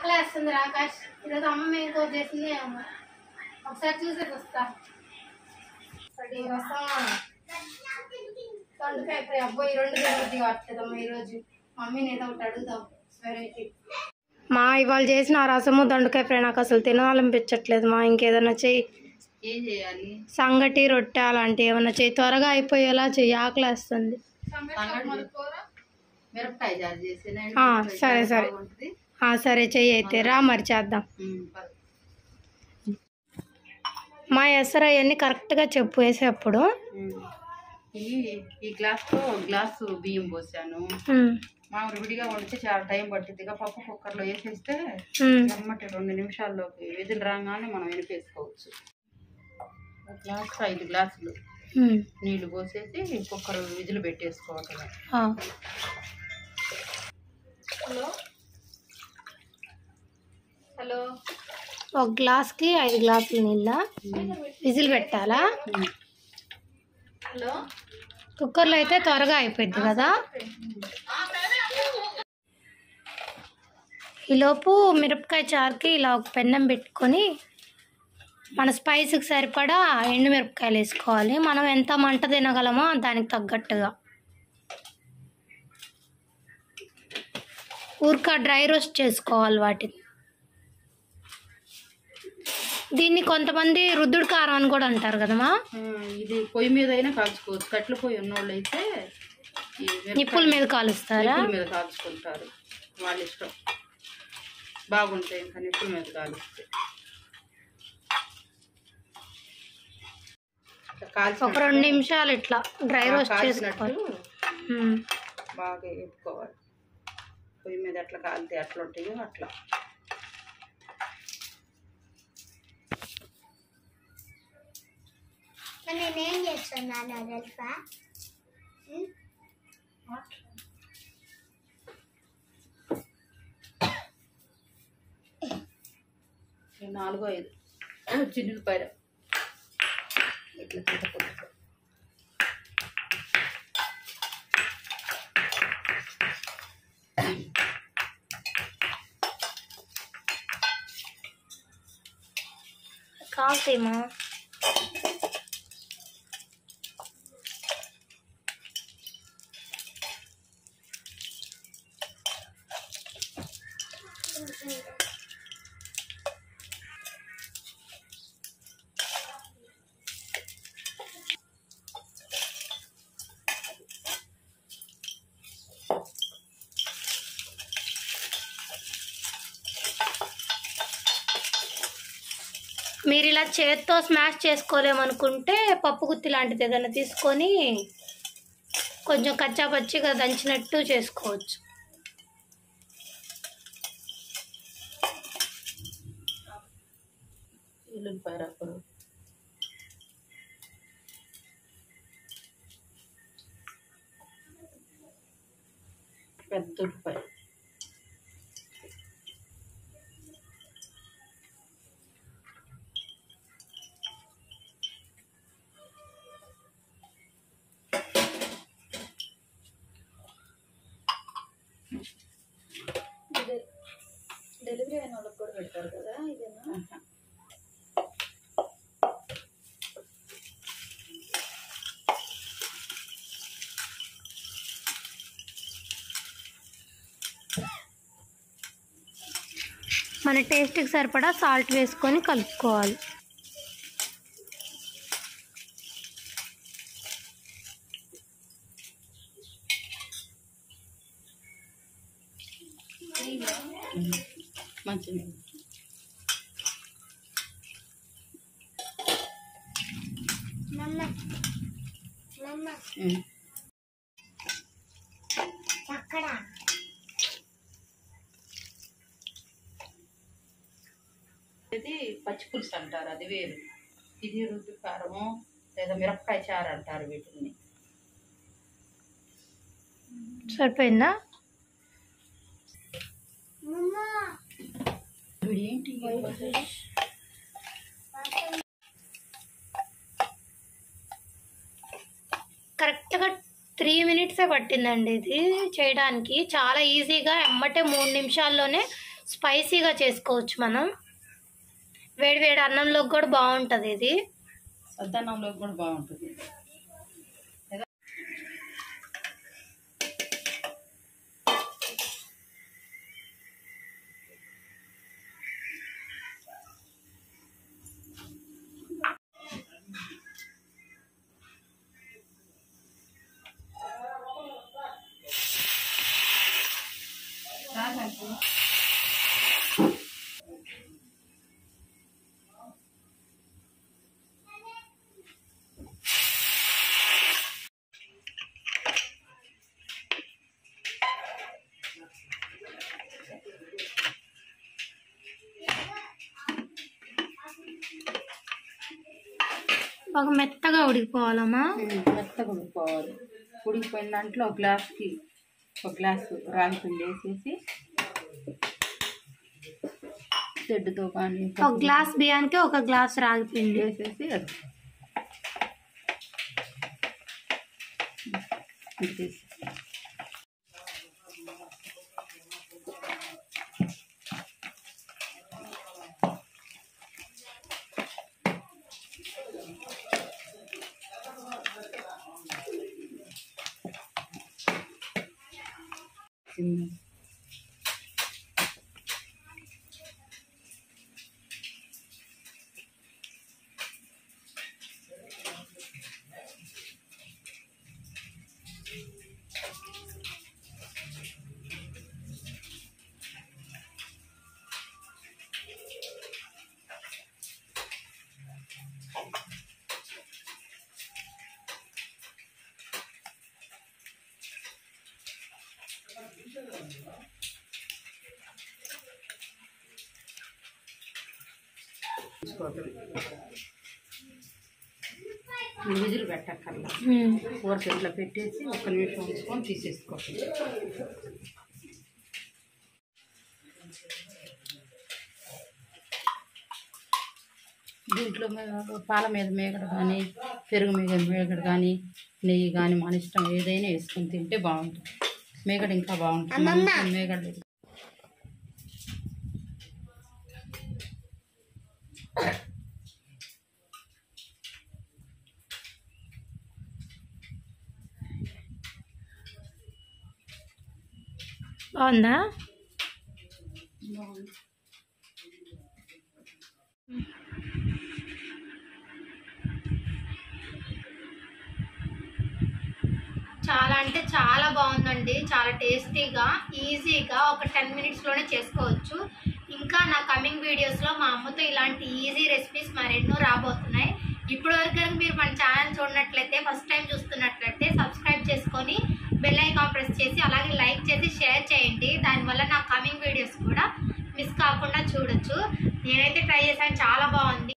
ఆకలి వేస్తుంది ఆకాష్ ఈరోజు అమ్మ ఏం కూర చేసింది అమ్మ ఒకసారి చూసేసి వస్తా ఒకటి రసం దొండకాయ ఫ్రై అబ్బో ఈ రెండు తిరుగుతుంది కావట్లేదమ్మా ఈరోజు మమ్మీని ఏదో ఒకటి అడుగుదాం వెరైటీ మా ఇవాళ చేసిన ఆ రసము దొండకాయ ఫ్రై నాకు అసలు తినాలనిపించట్లేదు మా ఇంకేదైనా చెయ్యి ఏం చేయాలి సంగటి రొట్టె అలాంటివి ఏమైనా చెయ్యి త్వరగా అయిపోయేలా చెయ్యి ఆకలి వేస్తుంది సంగటి మిరపకాయ జారు చేసేనా ఆ, సరే, సరే. బాగుంటుంది ఆ, సరే చెయ్యి అయితే రా మరి చేద్దాం ఉమ్, పద. మా ఎసరు అవన్నీ కరెక్ట్గా చెప్పు వేసేటప్పుడు ఉమ్. ఈ ఈ గ్లాస్తో గ్లాసు బియ్యం పోసాను ఉమ్, మామూలు విడిగా వండితే చాలా టైం పట్టిద్దిగా పప్పు కుక్కర్లో వేసేస్తే ఉమ్, ఎమ్మటి రెండు నిమిషాల్లోకి విధులు రాగానే మనం వెనిపేసుకోవచ్చు ఒక గ్లాస్ ఐదు గ్లాసులు ఉమ్, నీళ్లు పోసేసి కుక్కర్ విధులు పెట్టేసుకోవటమే ఆ. హలో హలో ఒక గ్లాస్కి ఐదు గ్లాసులు నీళ్ళ విజిల్ పెట్టాలా హలో కుక్కర్లో అయితే త్వరగా అయిపోద్ది కదా ఈలోపు మిరపకాయ చారుకి ఇలా ఒక పెన్నం పెట్టుకొని మన స్పైస్కి సరిపడా ఎండు మిరపకాయలు వేసుకోవాలి మనం ఎంత మంట తినగలమో దానికి తగ్గట్టుగా ఊరిక డ్రై రోస్ట్ చేసుకోవాలి వాటిని దీన్ని కొంతమంది రుద్దుడు కారం అని కూడా అంటారు కదమ్మా ఆ, ఇది పొయ్యి మీద అయినా కాల్చుకోవచ్చు కట్ల పొయ్యి ఉన్నోళ్ళు అయితే ఈ మిరపకాయ- నిప్పుల మీద కాలుస్తారా నిప్పుల మీద కాల్చుకుంటారు వాళ్ళ ఇష్టం బాగుంటాయి ఇంకా నిప్పుల మీద కాలుస్తే కాల్చిన ఒక రెండు నిమిషాలు ఇట్లా డ్రై రోస్ట్ కాల్చినట్టు చేసుకోవాలి ఉమ్. బాగా వేపుకోవాలి పొయ్యి మీద ఎట్లా కాలితే ఎట్లా ఉంటాయో అట్లా నేనేం చేస్తున్నాను తెలుసా ఈ నాలుగో ఐదు చిన్నులపాయ ఇట్లా తిప్పకూడదు. కాల్తేమా మీరు ఇలా చేత్తో స్మాష్ చేసుకోలేమనుకుంటే పప్పు గుత్తి లాంటిది ఏదైనా తీసుకొని కొంచెం కచ్చా పచ్చిగా దంచినట్టు చేసుకోవచ్చు ఎల్లుల్లిపాయ రబ్బరు పెద్ద ఉల్లిపాయ డెలివరీ అయిన వాళ్ళకి కూడా పెడతారు కదా ఇదేనా మన టేస్ట్కి సరిపడా సాల్ట్ వేసుకొని కలుపుకోవాలి మంచిది మమ్మ మమ్మ ఉమ్. అక్కడ ఇది పచ్చి పులుసు అంటారు అది వేరు ఇది రుద్దు కారము లేదా మిరపకాయ చారు అంటారు వీటిని సరిపోయిందా మమ్మ ఏంటి కరెక్ట్గా త్రీ మినిట్సే పట్టిందండి ఇది చేయడానికి చాలా ఈజీగా ఎమ్మటే మూడు నిమిషాల్లోనే స్పైసీగా చేసుకోవచ్చు మనం వేడి వేడి అన్నంలోకి కూడా బాగుంటుంది ఇది సద్దన్నంలో కూడా బాగుంటుంది బాగా మెత్తగా ఉడికిపోవాలమ్మా మెత్తగా ఉడికిపోవాలి ఉడికిపోయిన దాంట్లో ఒక గ్లాస్కి ఒక గ్లాసు రాగి పిండి వేసేసి తెడ్డుతో కానీ ఒక గ్లాస్ బియ్యానికి ఒక గ్లాస్ రాగి పిండి వేసేసి అది తీసేసి చిన్న తీసుకోవాలి విజిల్ పెట్టక్కర్లా ఉమ్. కూర ఇట్లా పెట్టేసి ఒక నిమిషం ఉంచుకొని తీసేసుకోవాలి దీంట్లో మే- పాల మీద మేగడ కానీ పెరుగు మీద మేగడ కానీ నెయ్యి కానీ మన ఇష్టం ఏదైనా వేసుకొని తింటే బాగుంటుంది మేగడ ఇంకా బాగుంటుంది మన ఇంట్లో మేగడ లేదు. బాగుందా చాలా అంటే చాలా బాగుందండి చాలా టేస్టీగా ఈజీగా ఒక టెన్ మినిట్స్లోనే చేసుకోవచ్చు ఇంకా నా కమింగ్ వీడియోస్లో మా అమ్మతో ఇలాంటి ఈజీ రెసిపీస్ మరెన్నో రాబోతున్నాయి ఇప్పటి వరకు కనుక మీరు మన ఛానల్ చూడనట్లయితే ఫస్ట్ టైం చూస్తున్నట్లయితే సబ్స్క్రైబ్ చేసుకొని బెల్ ఐకాన్ ప్రెస్ చేసి అలాగే లైక్ చేసి షేర్ చేయండి దానివల్ల నా కమింగ్ వీడియోస్ కూడా మిస్ కాకుండా చూడొచ్చు నేనైతే ట్రై చేశాను చాలా బాగుంది